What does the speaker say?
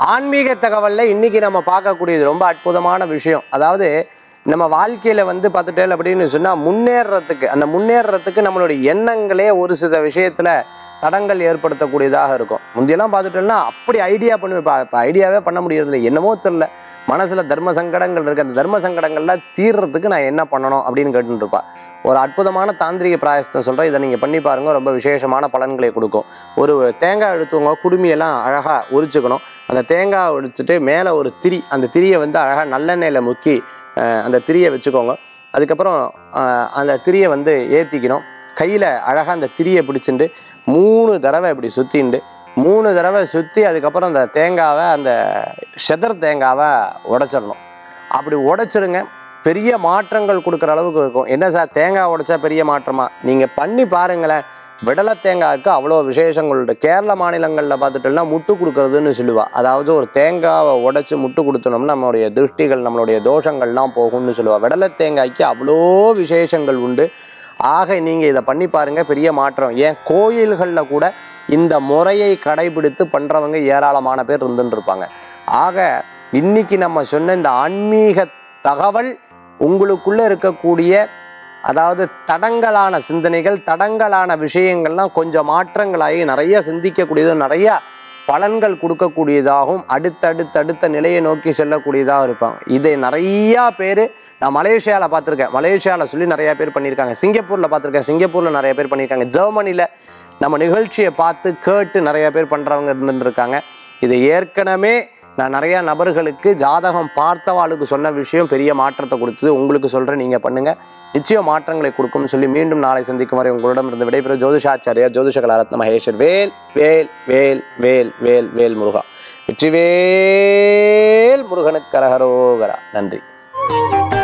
ஆன்மீக தகவலில் இன்னைக்கு நம்ம பார்க்கக்கூடியது ரொம்ப அற்புதமான விஷயம் அதாவது நம்ம வாழ்க்கையில் வந்து பார்த்துட்டேன் அப்படின்னு சொன்னால் முன்னேறத்துக்கு அந்த முன்னேறத்துக்கு நம்மளுடைய எண்ணங்களே ஒரு சில விஷயத்தில் தடங்கள் ஏற்படுத்தக்கூடியதாக இருக்கும் முந்தியெல்லாம் பார்த்துட்டோம்னா அப்படி ஐடியா பண்ணுவேன் இப்போ இப்போ ஐடியாவே பண்ண முடியறதில்ல என்னமோ தெரில மனசில் தர்ம சங்கடங்கள் இருக்குது அந்த தர்ம சங்கடங்கள்லாம் தீர்றதுக்கு நான் என்ன பண்ணணும் அப்படின்னு கேட்டுட்டு இருப்பா ஒரு அற்புதமான தாந்திரிக பிராயசத்தை சொல்கிறேன் இதை நீங்கள் பண்ணி பாருங்க ரொம்ப விசேஷமான பலன்களை கொடுக்கும் ஒரு தேங்காய் எடுத்துவங்க குடுமியெல்லாம் அழகாக உரிச்சுக்கணும் அந்த தேங்காய் உரிச்சிட்டு மேலே ஒரு திரி அந்த திரியை வந்து அழகாக நல்லெண்ணெயில் முக்கி அஹ், அந்த திரியை வச்சுக்கோங்க அதுக்கப்புறம் அஹ், அந்த திரியை வந்து ஏற்றிக்கணும் கையில் அழகாக அந்த திரியை பிடிச்சிட்டு மூணு தடவை இப்படி சுற்றிண்டு மூணு தடவை சுற்றி அதுக்கப்புறம் அந்த தேங்காவை அந்த செதர் தேங்காவை உடைச்சிடணும் அப்படி உடைச்சிருங்க பெரிய மாற்றங்கள் கொடுக்குற அளவுக்கு இருக்கும் என்ன சார் தேங்காய் உடைச்சா பெரிய மாற்றமா நீங்கள் பண்ணி பாருங்களேன் விடலை தேங்காய்க்கு அவ்வளோ விசேஷங்கள் உண்டு கேரள மாநிலங்களில் பார்த்துட்டோம்னா முட்டு கொடுக்கறதுன்னு சொல்லுவா அதாவது ஒரு தேங்காவை உடைச்சு முட்டு கொடுத்தோம்னா நம்மளுடைய திருஷ்டிகள் நம்மளுடைய தோஷங்கள்லாம் போகும்னு சொல்லுவா விடலை தேங்காய்க்கு அவ்வளோ விசேஷங்கள் உண்டு ஆக நீங்கள் இதை பண்ணி பாருங்க பெரிய மாற்றம் ஏன் கோயில்களில் கூட இந்த முறையை கடைபிடித்து பண்ணுறவங்க ஏராளமான பேர் இருந்துட்டு இருப்பாங்க ஆக இன்னைக்கு நம்ம சொன்ன இந்த ஆன்மீக தகவல் உங்களுக்குள்ள இருக்கக்கூடிய அதாவது தடங்கலான சிந்தனைகள் தடங்கலான விஷயங்கள்லாம் கொஞ்சம் மாற்றங்களாகி நிறைய சிந்திக்கக்கூடியது நிறைய பலன்கள் கொடுக்கக்கூடியதாகவும் அடுத்தடுத்த அடுத்த நிலையை நோக்கி செல்லக்கூடியதாக இருப்பாங்க இதை நிறையா பேர் நான் மலேசியாவில் பார்த்துருக்கேன் மலேசியாவில் சொல்லி நிறைய பேர் பண்ணியிருக்காங்க சிங்கப்பூரில் பார்த்துருக்கேன் சிங்கப்பூரில் நிறைய பேர் பண்ணியிருக்காங்க ஜெர்மனியில் நம்ம நிகழ்ச்சியை பார்த்து கேட்டு நிறைய பேர் பண்ணுறவங்க இருந்துட்டு இருக்காங்க இது ஏற்கனவே நான் நிறையா நபர்களுக்கு ஜாதகம் பார்த்தவாளுக்கு சொன்ன விஷயம் பெரிய மாற்றத்தை கொடுத்தது உங்களுக்கு சொல்கிறேன் நீங்கள் பண்ணுங்கள் நிச்சயம் மாற்றங்களை கொடுக்கும்னு சொல்லி மீண்டும் நாளை சந்திக்கும் வரை உங்களிடம் இருந்து விடைபெறும் ஜோதிஷாச்சாரியார் ஜோதிஷ கலாரத்ன மகேஸ்வர் வேல் வேல் வேல் வேல் வேல் வேல் முருகா வெற்றிவேல் முருகனுக்கு கரகரோகரா நன்றி